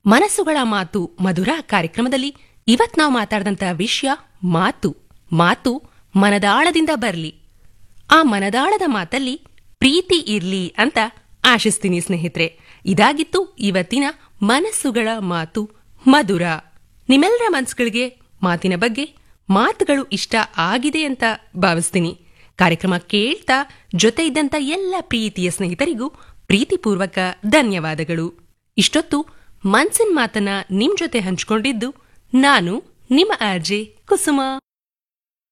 ಮನಸ್ಸುಗಳ ಮಾತು ಮಧುರ ಕಾರ್ಯಕ್ರಮದಲ್ಲಿ ಇವತ್ ನಾವು ಮಾತಾಡಿದಂತ ವಿಷಯ ಮಾತು ಮಾತು ಮನದಾಳದಿಂದ ಬರ್ಲಿ ಆ ಮನದಾಳದ ಮಾತಲ್ಲಿ ಪ್ರೀತಿ ಇರ್ಲಿ ಅಂತ ಆಶಿಸ್ತೀನಿ ಸ್ನೇಹಿತರೆ ಇದಾಗಿತ್ತು ಇವತ್ತಿನ ಮನಸ್ಸುಗಳ ಮಾತು ಮಧುರ ನಿಮ್ಮೆಲ್ಲರ ಮನಸ್ಸುಗಳಿಗೆ ಮಾತಿನ ಬಗ್ಗೆ ಮಾತುಗಳು ಇಷ್ಟ ಆಗಿದೆ ಅಂತ ಭಾವಿಸ್ತೀನಿ ಕಾರ್ಯಕ್ರಮ ಕೇಳ್ತಾ ಜೊತೆ ಇದ್ದಂತ ಎಲ್ಲ ಪ್ರೀತಿಯ ಸ್ನೇಹಿತರಿಗೂ ಪ್ರೀತಿಪೂರ್ವಕ ಧನ್ಯವಾದಗಳು ಇಷ್ಟೊತ್ತು ಮನ್ಸಿನ ಮಾತನ್ನ ನಿಮ್ ಜೊತೆ ಹಂಚ್ಕೊಂಡಿದ್ದು ನಾನು ನಿಮ್ಮ ಆರ್ಜೆ ಕುಸುಮ